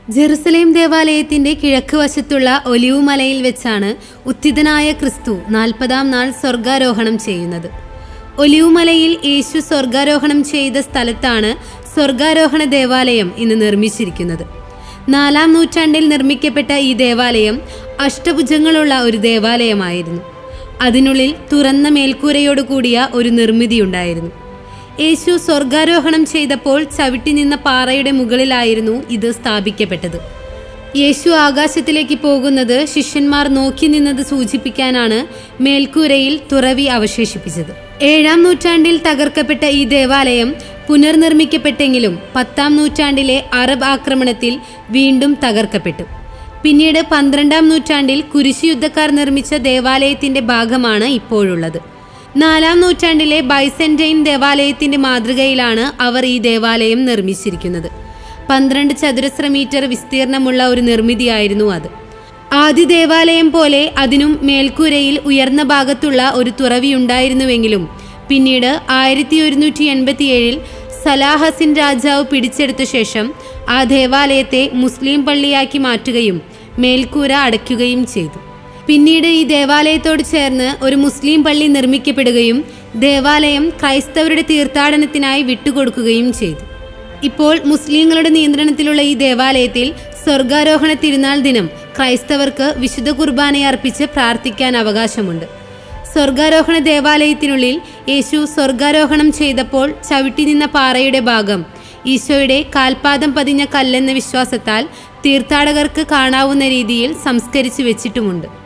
Jerusalem ദേവാലയത്തിന്റെ കിഴക്ക് വശത്തുള്ള ഒലിവ് മലയിൽ വെച്ചാണ് ഉത്തിതനായ ക്രിസ്തു നാൽപ്പതാം നാൾ സ്വർഗാരോഹണം ചെയ്യുന്നത് ഒലിവ് മലയിൽ യേശു സ്വർഗാരോഹണം ചെയ്ത സ്ഥലത്താണ് സ്വർഗാരോഹണ ദേവാലയം ഇന്ന് നിർമ്മിച്ചിരിക്കുന്നത് നാലാം നൂറ്റാണ്ടിൽ നിർമ്മിക്കപ്പെട്ട ഈ ദേവാലയം അഷ്ടഭുജങ്ങളുള്ള ഒരു ദേവാലയമായിരുന്നു അതിനുള്ളിൽ തുറന്ന മേൽക്കൂരയോട് കൂടിയ ഒരു നിർമ്മിതിയുണ്ടായിരുന്നു യേശു സ്വർഗാരോഹണം ചെയ്തപ്പോൾ ചവിട്ടി നിന്ന പാറയുടെ മുകളിലായിരുന്നു ഇത് സ്ഥാപിക്കപ്പെട്ടത് യേശു ആകാശത്തിലേക്ക് പോകുന്നത് ശിഷ്യന്മാർ നോക്കി നിന്നത് സൂചിപ്പിക്കാനാണ് മേൽക്കൂരയിൽ തുറവി അവശേഷിപ്പിച്ചത് ഏഴാം നൂറ്റാണ്ടിൽ തകർക്കപ്പെട്ട ഈ ദേവാലയം പുനർനിർമ്മിക്കപ്പെട്ടെങ്കിലും പത്താം നൂറ്റാണ്ടിലെ അറബ് ആക്രമണത്തിൽ വീണ്ടും തകർക്കപ്പെട്ടു പിന്നീട് പന്ത്രണ്ടാം നൂറ്റാണ്ടിൽ കുരിശു യുദ്ധക്കാർ നിർമ്മിച്ച ദേവാലയത്തിന്റെ ഭാഗമാണ് ഇപ്പോഴുള്ളത് നാലാം നൂറ്റാണ്ടിലെ ബൈസെന്റൈൻ ദേവാലയത്തിന്റെ മാതൃകയിലാണ് അവർ ഈ ദേവാലയം നിർമ്മിച്ചിരിക്കുന്നത് പന്ത്രണ്ട് ചതുരശ്ര മീറ്റർ വിസ്തീർണമുള്ള ഒരു നിർമ്മിതിയായിരുന്നു അത് ആദ്യ ദേവാലയം പോലെ അതിനും മേൽക്കൂരയിൽ ഉയർന്ന ഭാഗത്തുള്ള ഒരു തുറവിയുണ്ടായിരുന്നുവെങ്കിലും പിന്നീട് ആയിരത്തി ഒരുന്നൂറ്റി എൺപത്തിയേഴിൽ സലാഹസിൻ രാജാവ് പിടിച്ചെടുത്ത ശേഷം ആ ദേവാലയത്തെ മുസ്ലിം പള്ളിയാക്കി മാറ്റുകയും മേൽക്കൂര അടയ്ക്കുകയും ചെയ്തു പിന്നീട് ഈ ദേവാലയത്തോട് ചേർന്ന് ഒരു മുസ്ലിം പള്ളി നിർമ്മിക്കപ്പെടുകയും ദേവാലയം ക്രൈസ്തവരുടെ തീർത്ഥാടനത്തിനായി വിട്ടുകൊടുക്കുകയും ചെയ്തു ഇപ്പോൾ മുസ്ലിങ്ങളുടെ നിയന്ത്രണത്തിലുള്ള ഈ ദേവാലയത്തിൽ സ്വർഗാരോഹണ തിരുനാൾ ദിനം ക്രൈസ്തവർക്ക് വിശുദ്ധ കുർബാനയർപ്പിച്ച് പ്രാർത്ഥിക്കാൻ അവകാശമുണ്ട് സ്വർഗാരോഹണ ദേവാലയത്തിനുള്ളിൽ യേശു സ്വർഗാരോഹണം ചെയ്തപ്പോൾ ചവിട്ടി നിന്ന പാറയുടെ ഭാഗം ഈശോയുടെ കാൽപാദം പതിഞ്ഞ കല്ലെന്ന വിശ്വാസത്താൽ തീർത്ഥാടകർക്ക് കാണാവുന്ന രീതിയിൽ സംസ്കരിച്ചു വെച്ചിട്ടുമുണ്ട്